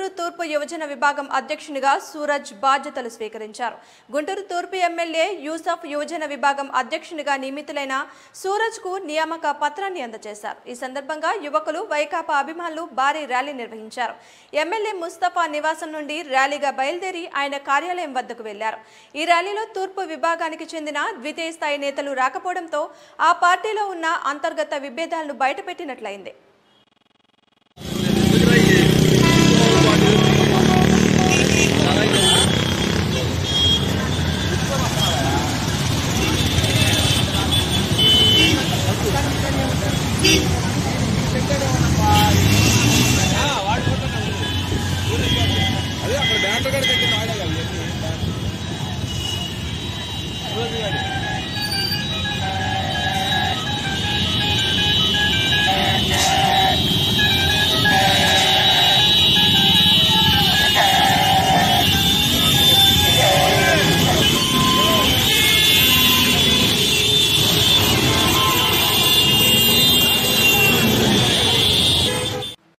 తూర్పు యువజన విభాగం అధ్యక్షునిగా సూరజ్ బాధ్యతలు స్వీకరించారు గుంటూరు తూర్పు ఎమ్మెల్యే యూసఫ్ యువజన విభాగం అధ్యక్షునిగా నియమితులైన సూరజ్ కు నియామక పత్రాన్ని అందజేశారు ఈ సందర్భంగా యువకులు వైకాపా అభిమానులు భారీ ర్యాలీ నిర్వహించారు ఎమ్మెల్యే ముస్తఫా నివాసం నుండి ర్యాలీగా బయలుదేరి ఆయన కార్యాలయం వద్దకు వెళ్లారు ఈ ర్యాలీలో తూర్పు విభాగానికి చెందిన ద్వితీయ స్థాయి నేతలు రాకపోవడంతో ఆ పార్టీలో ఉన్న అంతర్గత విభేదాలను బయటపెట్టినట్లయింది అదే అక్కడ బ్యాటరీ కడితే ఆడగలి